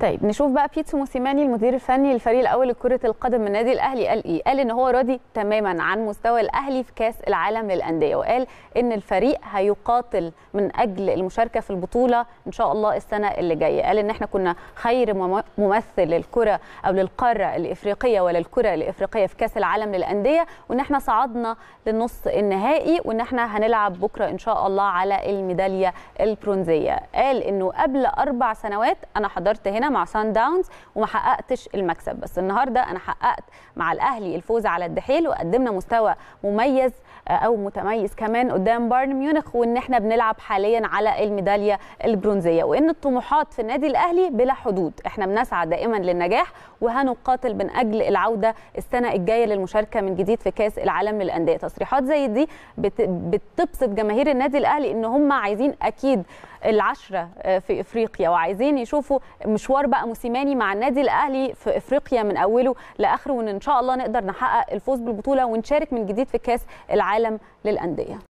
طيب نشوف بقى بيتسو موسيماني المدير الفني للفريق الاول لكره القدم من النادي الاهلي قال ايه قال ان هو راضي تماما عن مستوى الاهلي في كاس العالم للانديه وقال ان الفريق هيقاتل من اجل المشاركه في البطوله ان شاء الله السنه اللي جايه قال ان احنا كنا خير ممثل للكره او للقاره الافريقيه وللكره الافريقيه في كاس العالم للانديه وان احنا صعدنا للنص النهائي وان احنا هنلعب بكره ان شاء الله على الميداليه البرونزيه قال انه قبل اربع سنوات انا حضرت هنا مع سان داونز وما حققتش المكسب بس النهارده انا حققت مع الاهلي الفوز على الدحيل وقدمنا مستوى مميز او متميز كمان قدام بايرن ميونخ وان احنا بنلعب حاليا على الميداليه البرونزيه وان الطموحات في النادي الاهلي بلا حدود احنا بنسعى دائما للنجاح وهنقاتل من اجل العوده السنه الجايه للمشاركه من جديد في كاس العالم للانديه تصريحات زي دي بتبسط جماهير النادي الاهلي ان هم عايزين اكيد العشره في افريقيا وعايزين يشوفوا مشوار بقى موسيماني مع النادي الاهلي في افريقيا من اوله لاخره وان ان شاء الله نقدر نحقق الفوز بالبطوله ونشارك من جديد في كاس العالم للانديه